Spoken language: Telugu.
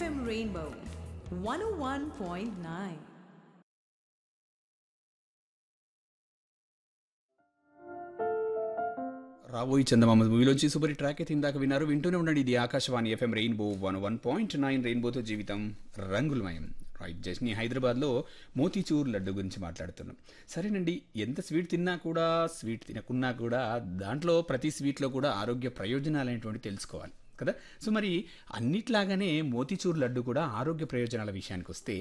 FM Rainbow 101.9. రాబోయి చందమామ మూవీలోంచి సూపర్ ట్రాక్ అయితే ఇందాక విన్నారు వింటూనే ఉండండి ఇది Akashvani FM Rainbow one one point nine రెయిన్బోతో జీవితం రంగులమయం రైట్ జస్ట్ నీ హైదరాబాద్లో మోతీచూర్ లడ్డు గురించి మాట్లాడుతున్నాం సరేనండి ఎంత స్వీట్ తిన్నా కూడా స్వీట్ తినకున్నా కూడా దాంట్లో ప్రతి స్వీట్లో కూడా ఆరోగ్య ప్రయోజనాలు అనేటువంటి తెలుసుకోవాలి కదా సో మరి అన్నిట్లాగానే మోతీచూర్ లడ్డు కూడా ఆరోగ్య ప్రయోజనాల విషయానికి వస్తే